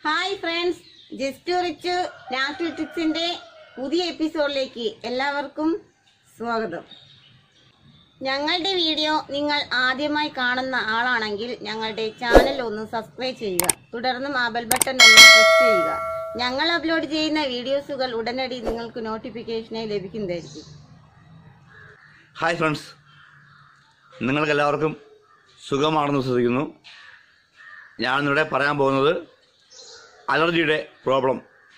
Hi friends just rich natural ടിപ്സിന്റെ പുതിയ എപ്പിസോഡിലേക്ക് എല്ലാവർക്കും സ്വാഗതം ഞങ്ങളുടെ വീഡിയോ നിങ്ങൾ ആദ്യമായി കാണുന്ന ആളാണെങ്കിൽ ഞങ്ങളുടെ ചാനൽ ഒന്ന് സബ്സ്ക്രൈബ് ചെയ്യുക തുടർന്നും ആ ബെൽ ബട്ടൺ ഒന്ന് പ്രസ് ചെയ്യുക ഞങ്ങൾ അപ്ലോഡ് ചെയ്യുന്ന വീഡിയോസുകൾ ഉടനടി നിങ്ങൾക്ക് നോട്ടിഫിക്കേഷനായി ലഭിക്കുന്നതായിരിക്കും ഹായ് ഫ്രണ്ട്സ് നിങ്ങൾക്ക് എല്ലാവർക്കും സുഖമാണെന്ന് വിശ്വസിക്കുന്നു ഞാനിവിടെ പറയാൻ പോകുന്നത് അലർജിയുടെ problem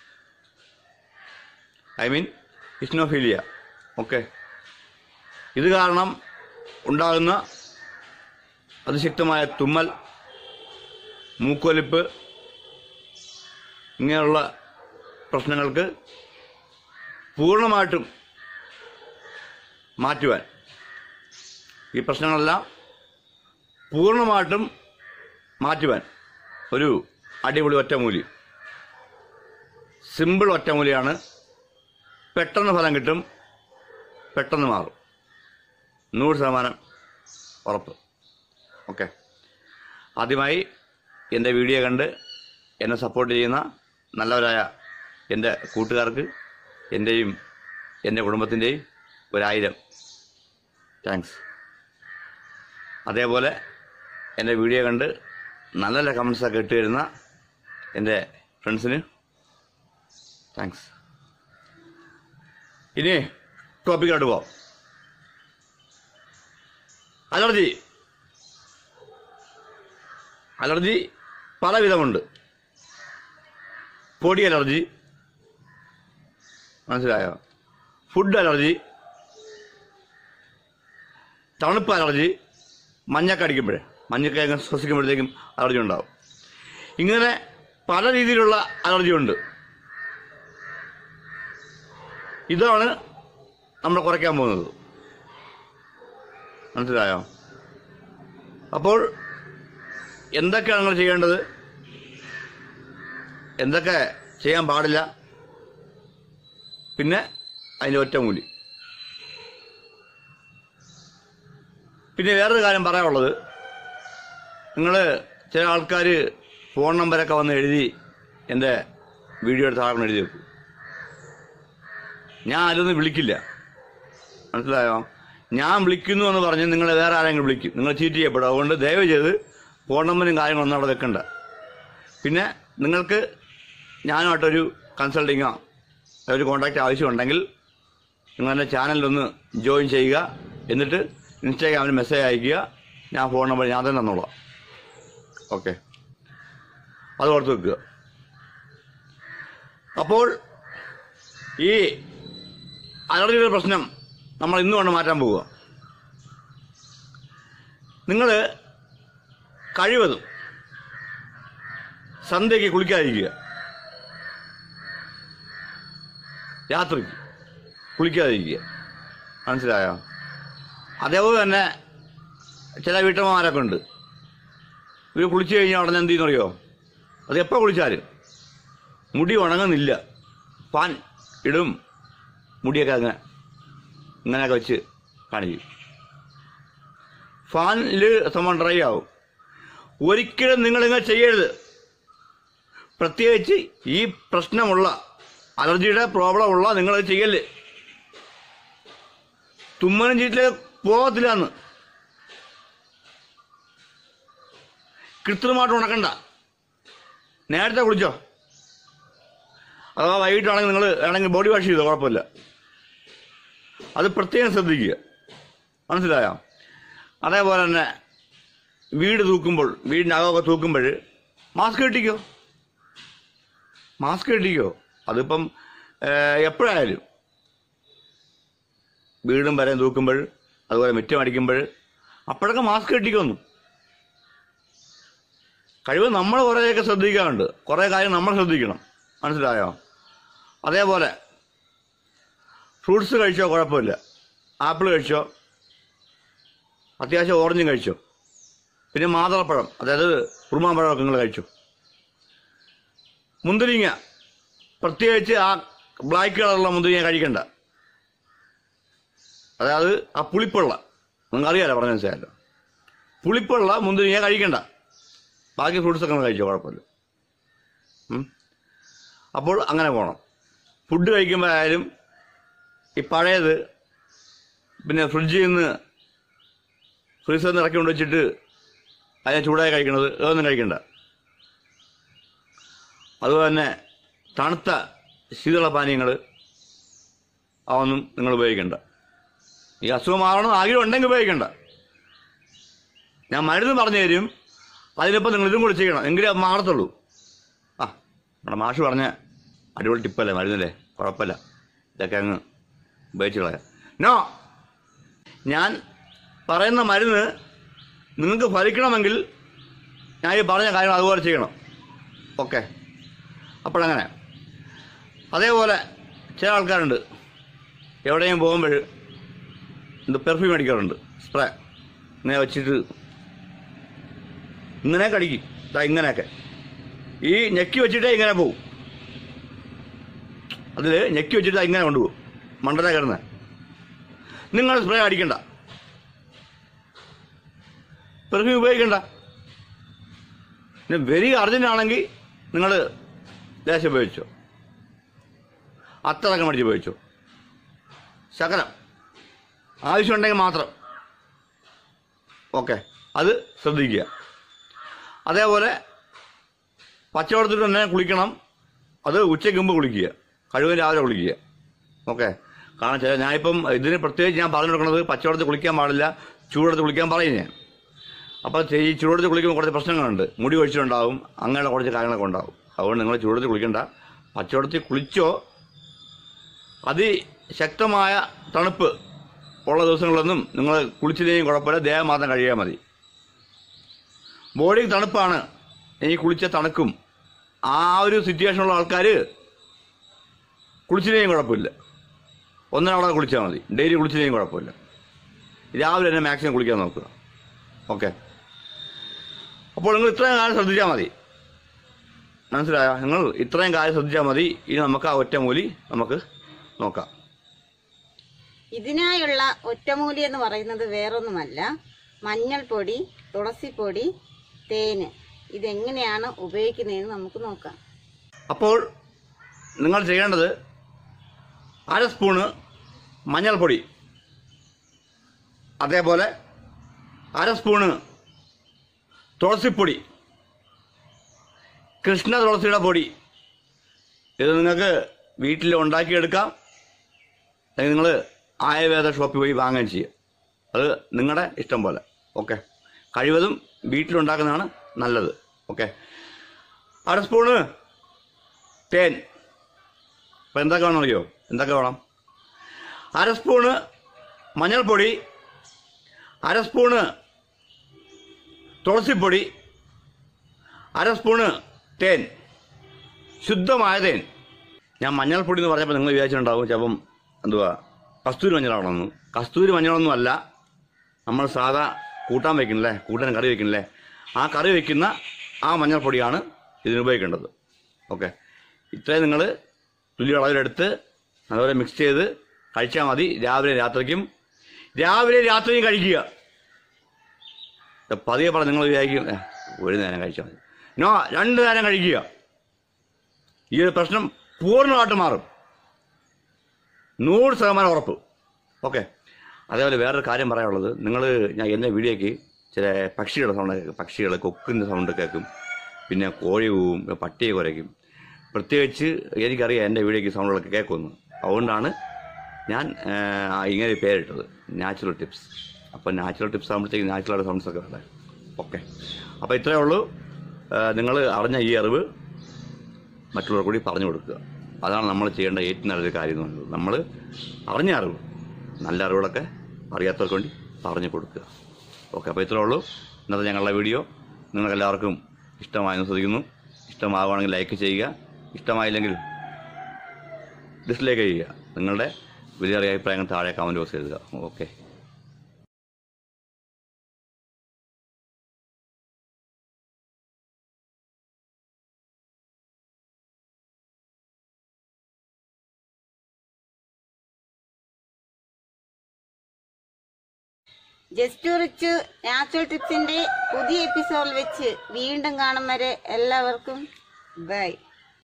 I mean eosinophilia okay ഇത് കാരണം ഉണ്ടാകുന്ന അതിശക്തമായ തുമ്മൽ മൂക്കൊലിപ്പ് ഇങ്ങനെയുള്ള പ്രശ്നങ്ങൾക്ക് പൂർണ്ണമായിട്ടും മാറ്റുവാൻ ഈ പ്രശ്നങ്ങളെല്ലാം പൂർണ്ണമായിട്ടും മാറ്റുവാൻ ഒരു അടിപൊളി ഒറ്റമൂലി സിമ്പിൾ ഒറ്റമൂലിയാണ് പെട്ടെന്ന് ഫലം കിട്ടും പെട്ടെന്ന് മാറും നൂറ് ശതമാനം ഉറപ്പ് ഓക്കെ ആദ്യമായി എൻ്റെ വീഡിയോ കണ്ട് എന്നെ സപ്പോർട്ട് ചെയ്യുന്ന നല്ലവരായ എൻ്റെ കൂട്ടുകാർക്ക് എൻ്റെയും എൻ്റെ കുടുംബത്തിൻ്റെയും ഒരായിരം താങ്ക്സ് അതേപോലെ എൻ്റെ വീഡിയോ കണ്ട് നല്ല നല്ല കമൻസൊക്കെ ഇട്ട് തരുന്ന എൻ്റെ ഫ്രണ്ട്സിന് താങ്ക്സ് ഇനി ടോപ്പിക്കിലോട്ട് പോവാം അലർജി അലർജി പല വിധമുണ്ട് പൊടി അലർജി മനസ്സിലായോ ഫുഡ് അലർജി തണുപ്പ് അലർജി മഞ്ഞൊക്കെ അടിക്കുമ്പോഴേ മഞ്ഞൊക്കെ അങ്ങ് ശ്വസിക്കുമ്പോഴത്തേക്കും അലർജി ഉണ്ടാവും ഇങ്ങനെ പല രീതിയിലുള്ള അലർജി ഉണ്ട് ഇതാണ് നമ്മൾ കുറയ്ക്കാൻ പോകുന്നത് മനസ്സിലായോ അപ്പോൾ എന്തൊക്കെയാണ് നിങ്ങൾ ചെയ്യേണ്ടത് എന്തൊക്കെ ചെയ്യാൻ പാടില്ല പിന്നെ അതിൻ്റെ ഒറ്റമൂലി പിന്നെ വേറൊരു കാര്യം പറയാനുള്ളത് നിങ്ങൾ ചില ആൾക്കാർ ഫോൺ നമ്പരൊക്കെ വന്ന് എഴുതി എൻ്റെ വീഡിയോ എടുത്ത് ആർന്ന് എഴുതി വെക്കും ഞാൻ ആരൊന്നും വിളിക്കില്ല മനസ്സിലായോ ഞാൻ വിളിക്കുന്നു എന്ന് പറഞ്ഞ് നിങ്ങൾ വേറെ ആരെങ്കിലും വിളിക്കും നിങ്ങൾ ചീറ്റ് ചെയ്യപ്പെടും അതുകൊണ്ട് ദയവ് ചെയ്ത് ഫോൺ നമ്പറും കാര്യങ്ങളൊന്നും അവിടെ വെക്കണ്ട പിന്നെ നിങ്ങൾക്ക് ഞാനുമായിട്ടൊരു കൺസൾട്ടിങ്ങോ ഒരു കോൺടാക്റ്റ് ആവശ്യമുണ്ടെങ്കിൽ നിങ്ങൾ എൻ്റെ ചാനലിലൊന്ന് ജോയിൻ ചെയ്യുക എന്നിട്ട് ഇൻസ്റ്റാഗ്രാമിൽ മെസ്സേജ് അയയ്ക്കുക ഞാൻ ഫോൺ നമ്പർ ഞാൻ തന്നെ തന്നോളാം ഓക്കെ അത് ഓർത്ത് വെക്കുക അപ്പോൾ ഈ അലർജിയുടെ പ്രശ്നം നമ്മൾ ഇന്ന് കൊണ്ട് മാറ്റാൻ പോവുക നിങ്ങൾ കഴിവതും സന്ധ്യയ്ക്ക് കുളിക്കാതിരിക്കുക രാത്രിക്ക് കുളിക്കാതിരിക്കുക മനസ്സിലായോ അതേപോലെ തന്നെ ചില വീട്ടമ്മമാരൊക്കെ ഉണ്ട് ഇവർ കുളിച്ചു കഴിഞ്ഞാൽ ഉടനെ എന്ത് ചെയ്യുന്നറിയോ അത് എപ്പോൾ കുളിച്ചാലും മുടി ഉണങ്ങുന്നില്ല ഫാൻ ഇടും മുടിയൊക്കെ അങ്ങ് ഇങ്ങനെയൊക്കെ വെച്ച് കാണിക്കും ഫാനിൽ സംഭവം ഡ്രൈ ആവും ഒരിക്കലും നിങ്ങളിങ്ങനെ ചെയ്യരുത് പ്രത്യേകിച്ച് ഈ പ്രശ്നമുള്ള അലർജിയുടെ പ്രോബ്ലം ഉള്ള നിങ്ങളത് ചെയ്യല്ലേ തുമ്മനും ചീറ്റിലേക്ക് പോകത്തില്ല എന്ന് കൃത്രിമമായിട്ട് ഉണക്കണ്ട നേരത്തെ കുളിച്ചോ അഥവാ വൈകിട്ടാണെങ്കിൽ നിങ്ങൾ വേണമെങ്കിൽ ബോഡി വാഷ് ചെയ്തോ കുഴപ്പമില്ല അത് പ്രത്യേകം ശ്രദ്ധിക്കുക മനസ്സിലായോ അതേപോലെ തന്നെ വീട് തൂക്കുമ്പോൾ വീടിൻ്റെ അകമൊക്കെ തൂക്കുമ്പോൾ മാസ്ക് കെട്ടിക്കോ മാസ്ക് കെട്ടിക്കോ അതിപ്പം ഏഹ്, എപ്പോഴായാലും വീടും വരെയും തൂക്കുമ്പോൾ അതുപോലെ മുറ്റം അടിക്കുമ്പോൾ അപ്പോഴൊക്കെ മാസ്ക് കെട്ടിക്കൊന്നു കഴിവ് നമ്മൾ കുറേയൊക്കെ ശ്രദ്ധിക്കാറുണ്ട് കുറേ കാര്യം നമ്മൾ ശ്രദ്ധിക്കണം മനസ്സിലായോ അതേപോലെ ഫ്രൂട്ട്സ് കഴിച്ചോ കുഴപ്പമില്ല ആപ്പിൾ കഴിച്ചോ അത്യാവശ്യം ഓറഞ്ചും കഴിച്ചോ പിന്നെ മാതളപ്പഴം അതായത് കുറുമാമ്പഴമൊക്കെ നിങ്ങൾ കഴിച്ചു മുന്തിരിങ്ങ പ്രത്യേകിച്ച് ആ ബ്ലാക്ക് കളറുള്ള മുന്തിരിങ്ങ കഴിക്കണ്ട അതായത് ആ പുളിപ്പുള്ള നിങ്ങൾക്ക് അറിയാലോ പറഞ്ഞ മനസ്സിലായല്ലോ പുളിപ്പുള്ള മുന്തിരിങ്ങ കഴിക്കണ്ട ബാക്കി ഫ്രൂട്ട്സ് ഒക്കെ കഴിച്ചോ കുഴപ്പമില്ല ഉം. അപ്പോൾ അങ്ങനെ പോകണം ഫുഡ് കഴിക്കുമ്പോഴായാലും ഈ പഴയത് പിന്നെ ഫ്രിഡ്ജിൽ നിന്ന് ഫ്രീസറിൽ നിന്ന് ഇറക്കി കൊണ്ട് വെച്ചിട്ട് അതിനെ ചൂടായി കഴിക്കണത് അതൊന്നും കഴിക്കണ്ട അതുപോലെ തന്നെ തണുത്ത ശീതള പാനീയങ്ങൾ അതൊന്നും നിങ്ങൾ ഉപയോഗിക്കണ്ട ഈ അസുഖം മാറണം ആഗ്രഹം ഉണ്ടെങ്കിൽ ഉപയോഗിക്കണ്ട ഞാൻ മരുന്ന് പറഞ്ഞു തരും അതിനിപ്പോൾ നിങ്ങൾ ഇതും കൂടി ചെയ്യണം എങ്കിലേ അത് മാറത്തുള്ളൂ ആ നമ്മുടെ മാഷ് പറഞ്ഞ അടിപൊളി ടിപ്പല്ലേ മരുന്നല്ലേ കുഴപ്പമില്ല ഇതൊക്കെ അങ്ങ് ഉപയോഗിച്ച് കളയാം നോ ഞാൻ പറയുന്ന മരുന്ന് നിങ്ങൾക്ക് ഫലിക്കണമെങ്കിൽ ഞാൻ ഈ പറഞ്ഞ കാര്യങ്ങൾ അതുപോലെ ചെയ്യണം ഓക്കെ അപ്പോഴങ്ങനെ അതേപോലെ ചില ആൾക്കാരുണ്ട് എവിടെയും പോകുമ്പോൾ എന്ത് പെർഫ്യൂം അടിക്കാറുണ്ട് സ്പ്രേ ഇങ്ങനെ വെച്ചിട്ട് ഇങ്ങനെ കടിക്കും ദാ ഇങ്ങനെയൊക്കെ ഈ ഞെക്കി വെച്ചിട്ടേ ഇങ്ങനെ പോവും അതിൽ ഞെക്കി വെച്ചിട്ട് ദാ ഇങ്ങനെ കൊണ്ടുപോകും മണ്ടല കിടന്ന് നിങ്ങൾ സ്പ്രേ അടിക്കണ്ട പെർഫ്യൂം ഉപയോഗിക്കണ്ട പിന്നെ വെരി അർജന്റ് ആണെങ്കിൽ നിങ്ങൾ ലേശം ഉപയോഗിച്ചോ അത്രയൊക്കെ മേടിച്ച് ഉപയോഗിച്ചോ ശകലം ആവശ്യമുണ്ടെങ്കിൽ മാത്രം ഓക്കെ അത് ശ്രദ്ധിക്കുക അതേപോലെ പച്ചവെള്ളത്തിൽ തന്നെ കുളിക്കണം അത് ഉച്ചയ്ക്ക് മുമ്പ് കുളിക്കുക കഴിവതും രാവിലെ കുളിക്കുക ഓക്കെ കാരണം ചില ഞാനിപ്പം ഇതിന് പ്രത്യേകിച്ച് ഞാൻ പറഞ്ഞു കൊടുക്കുന്നത് പച്ചവെള്ളത്തിൽ കുളിക്കാൻ പാടില്ല ചൂടെടുത്ത് കുളിക്കാൻ പറയും ഞാൻ അപ്പോൾ ഈ ചൂടെടുത്ത് കുളിക്കുമ്പോൾ കുറച്ച് പ്രശ്നങ്ങളുണ്ട് മുടി ഒഴിച്ചിട്ടുണ്ടാവും അങ്ങനെയുള്ള കുറച്ച് കാര്യങ്ങളൊക്കെ ഉണ്ടാവും അതുകൊണ്ട് നിങ്ങൾ ചൂടെടുത്ത് കുളിക്കണ്ട പച്ചവെള്ളത്തിൽ കുളിച്ചോ അതിശക്തമായ തണുപ്പ് ഉള്ള ദിവസങ്ങളൊന്നും നിങ്ങൾ കുളിച്ചില്ലെങ്കിൽ കുഴപ്പമില്ല ദേഹം മാത്രം കഴിയാൽ മതി ബോഡി തണുപ്പാണ് ഈ കുളിച്ച തണുക്കും ആ ഒരു സിറ്റുവേഷനുള്ള ആൾക്കാർ കുളിച്ചില്ലെങ്കിൽ കുഴപ്പമില്ല ഒന്നരാളെ കുളിച്ചാൽ മതി ഡെയിലി കുളിച്ചില്ലെങ്കിൽ കുഴപ്പമില്ല രാവിലെ തന്നെ മാക്സിമം കുളിക്കാൻ നോക്കുക ഓക്കെ അപ്പോൾ നിങ്ങൾ ഇത്രയും കാര്യം ശ്രദ്ധിച്ചാൽ മതി മനസ്സിലായോ നിങ്ങൾ ഇത്രയും കാര്യം ശ്രദ്ധിച്ചാൽ മതി ഇനി നമുക്ക് ആ ഒറ്റമൂലി നമുക്ക് നോക്കാം ഇതിനായുള്ള ഒറ്റമൂലി എന്ന് പറയുന്നത് വേറൊന്നുമല്ല മഞ്ഞൾപ്പൊടി തുളസിപ്പൊടി തേന് ഇതെങ്ങനെയാണ് ഉപയോഗിക്കുന്നതെന്ന് നമുക്ക് നോക്കാം അപ്പോൾ നിങ്ങൾ ചെയ്യേണ്ടത് അര സ്പൂണ് മഞ്ഞൾപ്പൊടി അതേപോലെ അര സ്പൂണ് തുളസിപ്പൊടി കൃഷ്ണ തുളസിയുടെ പൊടി ഇത് നിങ്ങൾക്ക് വീട്ടിൽ ഉണ്ടാക്കിയെടുക്കാം അല്ലെങ്കിൽ നിങ്ങൾ ആയുർവേദ ഷോപ്പിൽ പോയി വാങ്ങുകയും ചെയ്യുക അത് നിങ്ങളുടെ ഇഷ്ടം പോലെ ഓക്കെ കഴിവതും വീട്ടിലുണ്ടാക്കുന്നതാണ് നല്ലത് ഓക്കെ അര സ്പൂണ് തേൻ അപ്പം എന്തൊക്കെ വേണം അറിയോ എന്തൊക്കെ വേണം അര സ്പൂണ് മഞ്ഞൾപ്പൊടി അര സ്പൂണ് തുളസിപ്പൊടി അര സ്പൂണ് തേൻ ശുദ്ധമായ തേൻ ഞാൻ മഞ്ഞൾപ്പൊടി എന്ന് പറഞ്ഞപ്പോൾ നിങ്ങൾ വിചാരിച്ചിട്ടുണ്ടാവും ചിലപ്പം എന്തുവാ കസ്തൂരി മഞ്ഞളാണെന്ന് കസ്തൂരി മഞ്ഞളൊന്നും അല്ല നമ്മൾ സാധാ കൂട്ടാൻ വയ്ക്കണില്ലേ കൂട്ടാൻ കറി വയ്ക്കണില്ലേ ആ കറി വയ്ക്കുന്ന ആ മഞ്ഞൾപ്പൊടിയാണ് ഇതിന് ഉപയോഗിക്കേണ്ടത് ഓക്കെ ഇത്രയും നിങ്ങൾ തുല്യ അളവിലെടുത്ത് അതുപോലെ മിക്സ് ചെയ്ത് കഴിച്ചാൽ മതി രാവിലെ രാത്രിക്കും രാവിലെ രാത്രിയും കഴിക്കുക ഇത് പതിയെ പറഞ്ഞ് നിങ്ങൾ വിചാരിക്കും "ഏ, ഒരു നേരം കഴിച്ചാൽ മതി നോ രണ്ട് നേരം കഴിക്കുക ഈ ഒരു പ്രശ്നം പൂർണ്ണമായിട്ട് മാറും നൂറ് ശതമാനം ഉറപ്പ് ഓക്കെ അതേപോലെ വേറൊരു കാര്യം പറയാനുള്ളത് നിങ്ങൾ ഞാൻ എൻ്റെ വീഡിയോയ്ക്ക് ചില പക്ഷികളുടെ സൗണ്ട് കേൾക്കും പക്ഷികൾ കൊക്കിൻ്റെ സൗണ്ട് കേൾക്കും പിന്നെ കോഴി കൂവും പട്ടിയെ കുരയ്ക്കും പ്രത്യേകിച്ച് എനിക്കറിയാം എൻ്റെ വീഡിയോയ്ക്ക് സൗണ്ടുകളൊക്കെ കേൾക്കുമെന്ന് അതുകൊണ്ടാണ് ഞാൻ ആ, ഇങ്ങനെ ഒരു പേരിട്ടത് നാച്ചുറൽ ടിപ്സ് അപ്പോൾ നാച്ചുറൽ ടിപ്സ് ആകുമ്പോഴത്തേക്ക് നാച്ചുറൽ സൗണ്ട്സ് ഒക്കെ വേണ്ടേ ഓക്കെ അപ്പോൾ ഇത്രയേ ഉള്ളൂ നിങ്ങൾ അറിഞ്ഞ ഈ അറിവ് മറ്റുള്ളവർ കൂടി പറഞ്ഞു കൊടുക്കുക അതാണ് നമ്മൾ ചെയ്യേണ്ട ഏറ്റവും നല്ലൊരു കാര്യം എന്ന് പറയുന്നത് നമ്മൾ അറിഞ്ഞ അറിവ് നല്ല അറിവുകളൊക്കെ അറിയാത്തവർക്ക് വേണ്ടി പറഞ്ഞു കൊടുക്കുക ഓക്കെ അപ്പോൾ ഇത്രേ ഉള്ളൂ ഇന്നത്തെ ഞങ്ങളുടെ വീഡിയോ നിങ്ങൾക്ക് എല്ലാവർക്കും ഇഷ്ടമായെന്ന് ശ്രദ്ധിക്കുന്നു ഇഷ്ടമാവുകയാണെങ്കിൽ ലൈക്ക് ചെയ്യുക ഇഷ്ടമായില്ലെങ്കിൽ ഡിസ്ലൈക്ക് ചെയ്യുക നിങ്ങളുടെ വലിയ അഭിപ്രായങ്ങൾ താഴെ കമൻറ്റ് ബോക്സ് എഴുതുക ഓക്കെ ജസ്റ്റ് റിച്ച് നാച്ചുറൽ ടിപ്സിന്റെ പുതിയ എപ്പിസോഡിൽ വെച്ച് വീണ്ടും കാണും വരെ എല്ലാവർക്കും ബൈ